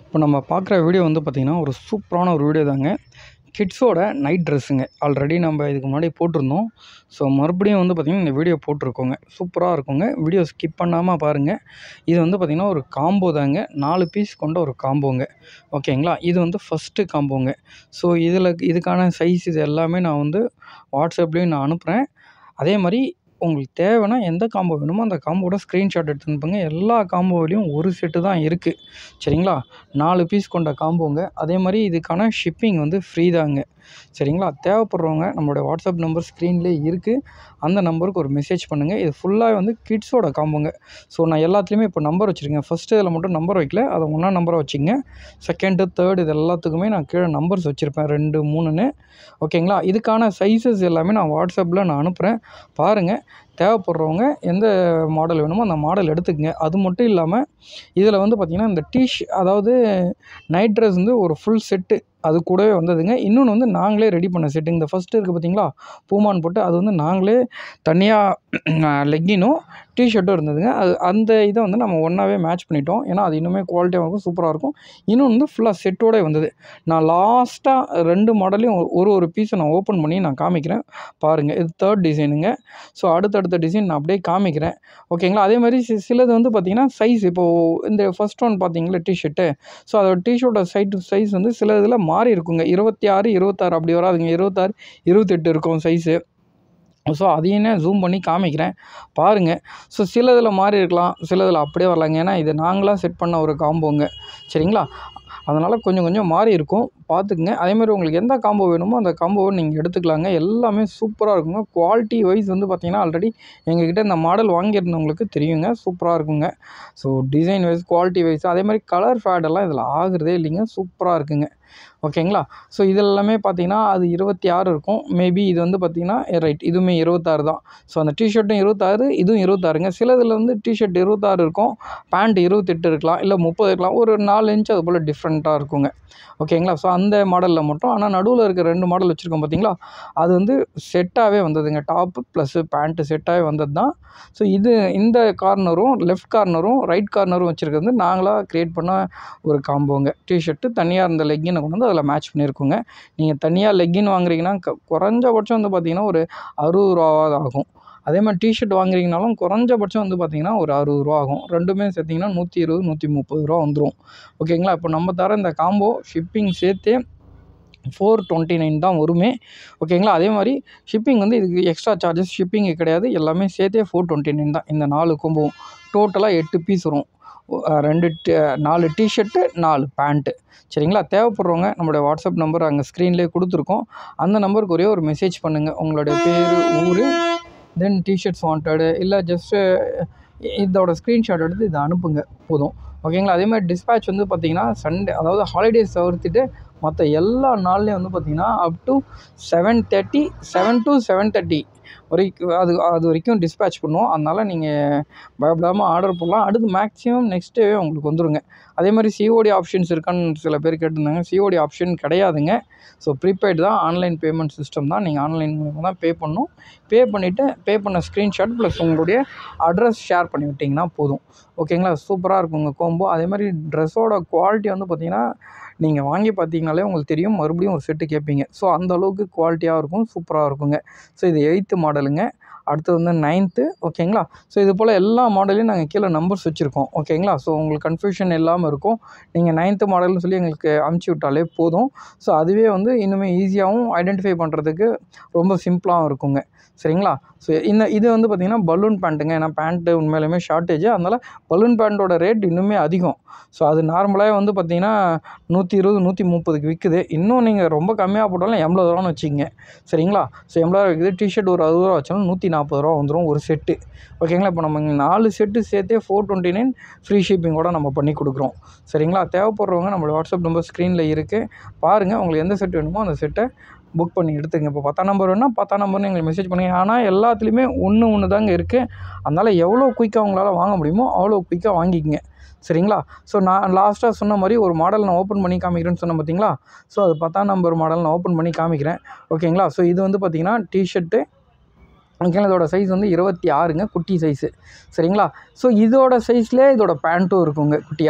இப்போ நம்ம பார்க்குற வீடியோ வந்து பார்த்திங்கன்னா ஒரு சூப்பரான ஒரு வீடியோ தாங்க கிட்ஸோட நைட் ட்ரெஸ்ஸுங்க ஆல்ரெடி நம்ம இதுக்கு முன்னாடி போட்டிருந்தோம் ஸோ மறுபடியும் வந்து பார்த்திங்கன்னா இந்த வீடியோ போட்டிருக்கோங்க சூப்பராக இருக்குங்க வீடியோ ஸ்கிப் பண்ணாமல் பாருங்கள் இது வந்து பார்த்திங்கன்னா ஒரு காம்போ தாங்க நாலு பீஸ் கொண்ட ஒரு காம்போங்க ஓகேங்களா இது வந்து ஃபஸ்ட்டு காம்போங்க ஸோ இதில் இதுக்கான சைஸ் இது எல்லாமே நான் வந்து வாட்ஸ்அப்லேயும் நான் அனுப்புகிறேன் அதே மாதிரி உங்களுக்கு தேவைன்னா எந்த காம்போ வேணுமோ அந்த காம்போட ஸ்க்ரீன்ஷாட் எடுத்து அனுப்புங்க எல்லா காம்போவிலையும் ஒரு செட்டு தான் இருக்குது சரிங்களா நாலு பீஸ் கொண்ட காம்போங்க அதே மாதிரி இதுக்கான ஷிப்பிங் வந்து ஃப்ரீ தாங்க சரிங்களா தேவைப்படுறவங்க நம்மளோட வாட்ஸ்அப் நம்பர் ஸ்க்ரீன்லேயே இருக்குது அந்த நம்பருக்கு ஒரு மெசேஜ் பண்ணுங்கள் இது ஃபுல்லாக வந்து கிட்ஸோட காம்போங்க ஸோ நான் எல்லாத்துலேயுமே இப்போ நம்பர் வச்சுருக்கேன் ஃபஸ்ட்டு இதில் மட்டும் நம்பர் வைக்கல அதை ஒன்றா நம்பரை வச்சுங்க செகண்டு தேர்டு இது எல்லாத்துக்குமே நான் கீழே நம்பர்ஸ் வச்சுருப்பேன் ரெண்டு மூணுன்னு ஓகேங்களா இதுக்கான சைஸஸ் எல்லாமே நான் வாட்ஸ்அப்பில் நான் அனுப்புகிறேன் பாருங்கள் தேவைப்படுறவங்க எந்த மாடல் வேணுமோ அந்த மாடல் எடுத்துக்கங்க அது மட்டும் இல்லாமல் இதில் வந்து பார்த்திங்கன்னா இந்த டீஷ் அதாவது நைட் ட்ரெஸ் வந்து ஒரு ஃபுல் செட்டு அது கூடவே வந்ததுங்க இன்னொன்று வந்து நாங்களே ரெடி பண்ண செட்டுங்க இந்த ஃபஸ்ட்டு இருக்குது பார்த்தீங்களா பூமான் போட்டு அது வந்து நாங்களே தனியாக லெக்கினும் டிஷர்ட்டும் இருந்ததுங்க அது அந்த இதை வந்து நம்ம ஒன்றாவே மேட்ச் பண்ணிட்டோம் ஏன்னா அது இன்னுமே குவாலிட்டியாக இருக்கும் சூப்பராக இருக்கும் இன்னொன்று வந்து ஃபுல்லாக செட்டோடே வந்தது நான் லாஸ்ட்டாக ரெண்டு மாடலையும் ஒரு ஒரு பீஸை நான் ஓப்பன் பண்ணி நான் காமிக்கிறேன் பாருங்கள் இது தேர்ட் டிசைனுங்க ஸோ அடுத்தடுத்த டிசைன் நான் அப்படியே காமிக்கிறேன் ஓகேங்களா அதே மாதிரி சி சிலது வந்து பார்த்திங்கன்னா சைஸ் இப்போது இந்த ஃபஸ்ட் ஒன் பார்த்தீங்களா டிஷர்ட்டு ஸோ அதோட டிஷர்ட்டோட சைட் சைஸ் வந்து சில இதில் மாறி இருக்குங்க இருபத்தி ஆறு இருபத்தாறு அப்படி வராதுங்க இருபத்தாறு இருபத்தெட்டு இருக்கும் சைஸு ஸோ அதையும் நான் ஜூம் பண்ணி காமிக்கிறேன் பாருங்கள் ஸோ சில இதில் மாறி இருக்கலாம் சில இதில் அப்படியே வரலாங்க ஏன்னா இது நாங்களாக செட் பண்ண ஒரு காம்போங்க சரிங்களா அதனால் கொஞ்சம் கொஞ்சம் மாறி இருக்கும் பார்த்துக்குங்க அதேமாதிரி உங்களுக்கு எந்த காம்போ வேணுமோ அந்த காம்போவை நீங்கள் எடுத்துக்கலாங்க எல்லாமே சூப்பராக இருக்குங்க குவாலிட்டி வைஸ் வந்து பார்த்திங்கன்னா ஆல்ரெடி எங்ககிட்ட இந்த மாடல் வாங்கியிருந்தவங்களுக்கு தெரியுங்க சூப்பராக இருக்குங்க so design wise quality wise அதே மாதிரி கலர் ஃபேடெல்லாம் இதில் ஆகுறதே இல்லைங்க சூப்பராக இருக்குங்க ஓகேங்களா ஸோ இது எல்லாமே பார்த்தீங்கன்னா அது இருபத்தி ஆறு இருக்கும் மேபி இது வந்து பார்த்திங்கன்னா ரைட் இதுவுமே இருபத்தாறு தான் ஸோ அந்த டிஷர்ட்டும் இருபத்தாறு இதுவும் இருபத்தாறுங்க சில இதில் வந்து டிஷர்ட் இருபத்தாறு இருக்கும் பேண்ட் இருபத்தெட்டு இருக்கலாம் இல்லை முப்பது இருக்கலாம் ஒரு நாலு இன்ச் அது போல் டிஃப்ரெண்ட்டாக இருக்குங்க ஓகேங்களா ஸோ அந்த மாடலில் மட்டும் ஆனால் நடுவில் இருக்க ரெண்டு மாடல் வச்சுருக்கோம் பார்த்தீங்களா அது வந்து செட்டாகவே வந்ததுங்க டாப்பு ப்ளஸ்ஸு பேண்ட்டு செட்டாகவே வந்தது தான் ஸோ இது இந்த கார்னரும் லெஃப்ட் கார்னரும் ரைட் கார்னரும் வச்சுருக்கிறது வந்து நாங்களாக க்ரியேட் பண்ண ஒரு காம்போங்க டிஷர்ட்டு தனியாக இருந்த லெக்கினை கொண்டு வந்து அதில் மேட்ச் பண்ணியிருக்கோங்க நீங்கள் தனியாக லெக்கின் வாங்குறீங்கன்னா க குறைஞ்சபட்சம் வந்து பார்த்திங்கன்னா ஒரு அறுபது ரூபாவது ஆகும் அதே மாதிரி டிஷர்ட் வாங்குறீங்கனாலும் குறைஞ்சபட்சம் வந்து பார்த்திங்கன்னா ஒரு அறுபது ரூபா ஆகும் ரெண்டுமே சேர்த்திங்கன்னா நூற்றி இருபது நூற்றி முப்பது ரூபா வந்துடும் ஓகேங்களா இப்போ நம்ம தர இந்த காம்போ ஷிப்பிங் சேர்த்தே ஃபோர் டுவெண்ட்டி நைன் தான் வருமே ஓகேங்களா அதே மாதிரி ஷிப்பிங் வந்து இதுக்கு எக்ஸ்ட்ரா சார்ஜஸ் ஷிப்பிங்கு கிடையாது எல்லாமே சேர்த்தே ஃபோர் டுவெண்ட்டி நைன் தான் இந்த நாலு கொம்பும் டோட்டலாக எட்டு பீஸ் வரும் ரெண்டு நாலு டிஷர்ட்டு நாலு பேண்ட்டு சரிங்களா தேவைப்படுறவங்க நம்மளுடைய வாட்ஸ்அப் நம்பர் அங்கே ஸ்க்ரீன்லேயே கொடுத்துருக்கோம் அந்த நம்பருக்கு ஒரே ஒரு மெசேஜ் பண்ணுங்கள் உங்களுடைய பேர் ஊர் தென் டிஷர்ட்ஸ் வாண்டடு இல்லை ஜஸ்ட்டு இதோட ஸ்க்ரீன்ஷாட் எடுத்து இதை அனுப்புங்க போதும் ஓகேங்களா அதே மாதிரி டிஸ்பேட்ச் வந்து பார்த்திங்கன்னா சண்டே அதாவது ஹாலிடேஸ் தவிர்த்துட்டு மற்ற எல்லா நாள்லேயும் வந்து பார்த்திங்கன்னா up to seven thirty seven to seven thirty வரைக்கும் அது அது வரைக்கும் டிஸ்பேட்ச் பண்ணுவோம் அதனால் நீங்கள் பயப்படாமல் ஆர்டர் பண்ணலாம் அடுத்து மேக்ஸிமம் நெக்ஸ்ட் டேவே உங்களுக்கு வந்துருங்க அதே மாதிரி சிஓடி ஆப்ஷன்ஸ் இருக்கான்னு சில பேர் கேட்டிருந்தாங்க சிஓடி ஆப்ஷன் கிடையாதுங்க ஸோ ப்ரீபெய்டு தான் ஆன்லைன் பேமெண்ட் சிஸ்டம் தான் நீங்கள் ஆன்லைன் மூலமாக தான் பே பண்ணணும் பே பண்ணிவிட்டு பே பண்ண ஸ்க்ரீன்ஷாட் ப்ளஸ் உங்களுடைய அட்ரஸ் ஷேர் பண்ணி விட்டிங்கன்னா போதும் ஓகேங்களா சூப்பராக இருக்கும் உங்கள் கோம்போ அதே மாதிரி ட்ரெஸ்ஸோட குவாலிட்டி வந்து பார்த்திங்கன்னா நீங்கள் வாங்கி பார்த்தீங்கனாலே உங்களுக்கு தெரியும் மறுபடியும் ஒரு செட்டு கேட்பீங்க ஸோ அந்த அளவுக்கு குவாலிட்டியாக இருக்கும் சூப்பராக இருக்குங்க ஸோ இது எயித்து மாடலுங்க அடுத்து வந்து நைன்த்து ஓகேங்களா ஸோ இது போல் எல்லா மாடலையும் நாங்கள் கீழே நம்பர்ஸ் வச்சுருக்கோம் ஓகேங்களா ஸோ உங்களுக்கு கன்ஃபியூஷன் இல்லாமல் இருக்கும் நீங்கள் நைன்த்து மாடல்னு சொல்லி எங்களுக்கு அமுச்சு விட்டாலே போதும் ஸோ அதுவே வந்து இன்னுமே ஈஸியாகவும் ஐடென்டிஃபை பண்ணுறதுக்கு ரொம்ப சிம்பிளாகவும் இருக்குங்க சரிங்களா ஸோ இந்த இது வந்து பார்த்திங்கன்னா பலூன் பேண்ட்டுங்க ஏன்னா பேண்ட்டு உண்மையிலுமே ஷார்ட்டேஜ் அதனால் பலூன் பேண்ட்டோட ரேட் இன்னுமே அதிகம் ஸோ அது நார்மலாக வந்து பார்த்திங்கன்னா நூற்றி இருபது நூற்றி முப்பதுக்கு விற்குது இன்னும் நீங்கள் ரொம்ப கம்மியாக போட்டாலும் எண்பது ரூபான்னு வச்சுக்கோங்க சரிங்களா ஸோ எண்பது ரூபா விற்குது டிஷர்ட் ஒரு அறுபது ரூபா வச்சாலும் நூற்றி நாற்பது ரூபா வந்துடும் ஒரு செட்டு ஓகேங்களா இப்போ நம்ம இங்க நாலு செட்டு சேர்த்தே ஃபோர் டுவெண்ட்டி நைன் ஃப்ரீ ஷிப்பிங்கோட நம்ம பண்ணி கொடுக்குறோம் சரிங்களா தேவைப்படுறவங்க நம்மளோட வாட்ஸ்அப் நம்பர் ஸ்க்ரீனில் இருக்குது பாருங்கள் உங்களுக்கு எந்த செட் வேணுமோ அந்த செட்டை புக் பண்ணி எடுத்துங்க இப்போ பத்தாம் நம்பர் வேணால் பத்தாம் நம்பர்னு எங்களுக்கு மெசேஜ் பண்ணுங்க ஆனால் எல்லாத்துலேயுமே ஒன்று ஒன்று தாங்க இருக்குது அதனால் எவ்வளோ குயிக்காக உங்களால் வாங்க முடியுமோ அவ்வளோ குயிக்காக வாங்கிக்கங்க சரிங்களா ஸோ நான் லாஸ்ட்டாக சொன்ன மாதிரி ஒரு மாடல் நான் ஓப்பன் பண்ணி காமிக்கிறேன்னு சொன்னேன் பார்த்தீங்களா ஸோ அது பத்தாம் நம்பர் மாடல் நான் ஓப்பன் பண்ணி காமிக்கிறேன் ஓகேங்களா ஸோ இது வந்து பார்த்திங்கன்னா டிஷர்ட்டு ஓகேங்களா இதோட சைஸ் வந்து இருபத்தி ஆறுங்க குட்டி சைஸு சரிங்களா ஸோ இதோட சைஸ்லேயே இதோட பேண்ட்டும் இருக்குங்க குட்டியாக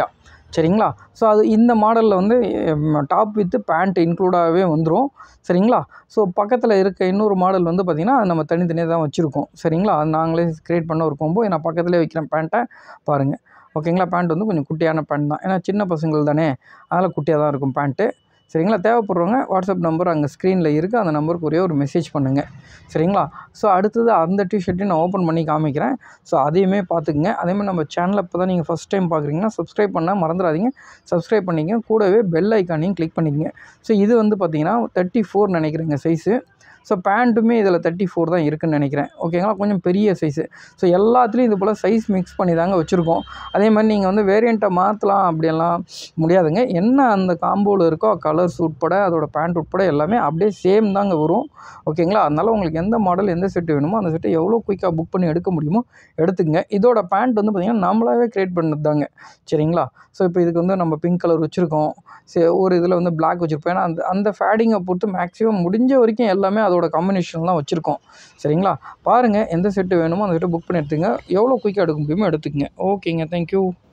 சரிங்களா ஸோ அது இந்த மாடலில் வந்து டாப் வித்து பேண்ட் இன்க்ளூடாகவே வந்துடும் சரிங்களா ஸோ பக்கத்தில் இருக்க இன்னொரு மாடல் வந்து பார்த்திங்கன்னா அது நம்ம தனித்தனியாக தான் வச்சுருக்கோம் சரிங்களா அது நாங்களே க்ரியேட் பண்ண ஒரு கொம்போ நான் பக்கத்துலேயே வைக்கிறேன் பேண்ட்டை பாருங்கள் ஓகேங்களா பேண்ட் வந்து கொஞ்சம் குட்டியான பேண்ட் தான் ஏன்னா சின்ன பசங்கள் தானே அதனால் குட்டியாக தான் இருக்கும் பேண்ட்டு சரிங்களா தேவைப்படுறவங்க வாட்ஸ்அப் நம்பர் அங்கே ஸ்க்ரீனில் இருக்குது அந்த நம்பருக்கு ஒரே ஒரு மெசேஜ் பண்ணுங்கள் சரிங்களா ஸோ அடுத்தது அந்த டிஷர்ட்டையும் நான் ஓப்பன் பண்ணி காமிக்கிறேன் ஸோ அதையுமே பார்த்துக்குங்க அதேமாதிரி நம்ம சேனலை இப்போ தான் நீங்கள் ஃபஸ்ட் டைம் பார்க்குறீங்கன்னா சப்ஸ்கிரைப் பண்ண மறந்துடாதீங்க சப்ஸ்கிரைப் பண்ணிக்கங்க கூடவே பெல் ஐக்கானையும் கிளிக் பண்ணிக்கங்க ஸோ இது வந்து பார்த்திங்கன்னா தேர்ட்டி ஃபோர் நினைக்கிறேங்க சைஸு ஸோ பேண்ட்டுமே இதில் தேர்ட்டி ஃபோர் தான் இருக்குன்னு நினைக்கிறேன் ஓகேங்களா கொஞ்சம் பெரிய சைஸு ஸோ எல்லாத்துலேயும் இது போல் சைஸ் மிக்ஸ் பண்ணி தாங்க வச்சுருக்கோம் அதே மாதிரி நீங்கள் வந்து வேரியண்ட்டை மாற்றலாம் அப்படியெல்லாம் முடியாதுங்க என்ன அந்த காம்போவில் இருக்கோ கலர்ஸ் உட்பட அதோட பேண்ட் உட்பட எல்லாமே அப்படியே சேம் தாங்க வரும் ஓகேங்களா அதனால் உங்களுக்கு எந்த மாடல் எந்த செட்டு வேணுமோ அந்த செட்டை எவ்வளோ குயிக்காக புக் பண்ணி எடுக்க முடியுமோ எடுத்துக்கங்க இதோட பேண்ட் வந்து பார்த்திங்கன்னா நம்மளாவே க்ரியேட் பண்ணது தாங்க சரிங்களா ஸோ இப்போ இதுக்கு வந்து நம்ம பிங்க் கலர் வச்சுருக்கோம் சரி ஒரு இதில் வந்து பிளாக் வச்சுருப்போம் ஏன்னா அந்த அந்த ஃபேடிங்கை பொறுத்து மேக்ஸிமம் முடிஞ்ச வரைக்கும் எல்லாமே அதோட காம்பினேஷன் தான் வச்சுருக்கோம் சரிங்களா பாருங்கள் எந்த செட்டு வேணுமோ அந்த செட்டை புக் பண்ணி எடுத்துங்க எவ்வளோ குயிக்காக எடுக்க முடியுமோ எடுத்துக்கங்க ஓகேங்க தேங்க்யூ